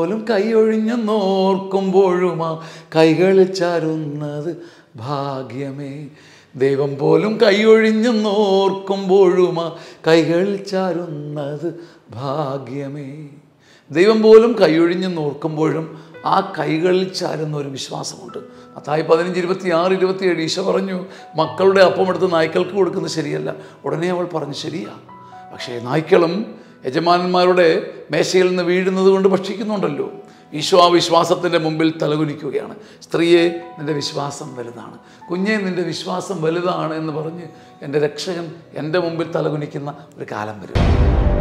പോലും കൈയൊഴിഞ്ഞു നോർക്കുമ്പോഴും ആ കൈകളിൽ ചാരുന്നത് ഭാഗ്യമേ ദൈവം പോലും കൈയൊഴിഞ്ഞു നോർക്കുമ്പോഴും ആ കൈകളിൽ ചാരുന്നത് ഭാഗ്യമേ ദൈവം പോലും കൈയൊഴിഞ്ഞു നോർക്കുമ്പോഴും ആ കൈകളിൽ ചാരുന്ന ഒരു വിശ്വാസമുണ്ട് അത്തായി പതിനഞ്ച് ഇരുപത്തി ആറ് ഇരുപത്തിയേഴ് ഈശോ പറഞ്ഞു മക്കളുടെ അപ്പം എടുത്ത് നായ്ക്കൾക്ക് കൊടുക്കുന്നത് ശരിയല്ല ഉടനെ അവൾ പറഞ്ഞു ശരിയാ പക്ഷേ നായ്ക്കളും യജമാനന്മാരുടെ മേശയിൽ നിന്ന് വീഴുന്നത് കൊണ്ട് ഭക്ഷിക്കുന്നുണ്ടല്ലോ ഈശോ ആ വിശ്വാസത്തിൻ്റെ മുമ്പിൽ തലകുനിക്കുകയാണ് സ്ത്രീയെ നിൻ്റെ വിശ്വാസം വലുതാണ് കുഞ്ഞെ നിൻ്റെ വിശ്വാസം വലുതാണ് എന്ന് പറഞ്ഞ് എൻ്റെ രക്ഷകൻ എൻ്റെ മുമ്പിൽ തലകുനിക്കുന്ന ഒരു കാലം വരും